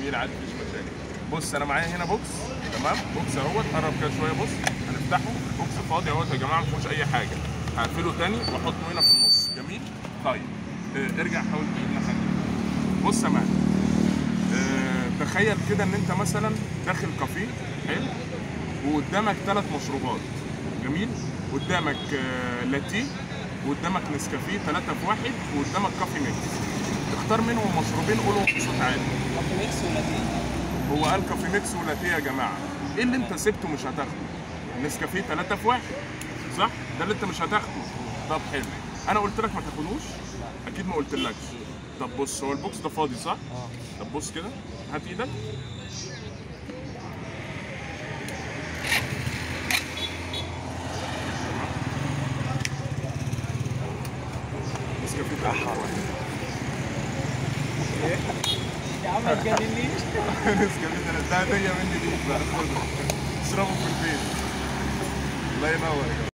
جميل عادي مفيش مشاكل بص انا معايا هنا بوكس تمام بوكس اهوت قرب كده شويه بص هنفتحه البوكس فاضي اهوت يا جماعه ما فيهوش اي حاجه هقفله تاني واحطه هنا في النص جميل طيب اه ارجع حاول تجيب لنا حاجه بص يا معلم اه تخيل كده ان انت مثلا داخل كافيه حلو وقدامك ثلاث مشروبات جميل قدامك آه، لاتيه وقدامك نسكافيه ثلاثة في واحد وقدامك كافي ميكس تختار منهم مشروبين قولهم بصوت عالي كافي ميكس ولا دي؟ هو قال كافي ميكس ولاتيه يا جماعة ايه اللي انت سبته مش هتاخده نسكافيه ثلاثة في واحد صح ده اللي انت مش هتاخده طب حلو انا قلت لك ما تاخدوش اكيد ما قلتلكش طب بص هو البوكس ده فاضي صح اه طب بص كده هات ايدك نسكافيه ثلاثة في واحد يا عم ما تجننيش نسكافيه ثلاثة ده هدية مني ليك بقى خده اشربه في البيت الله ينور يا جماعة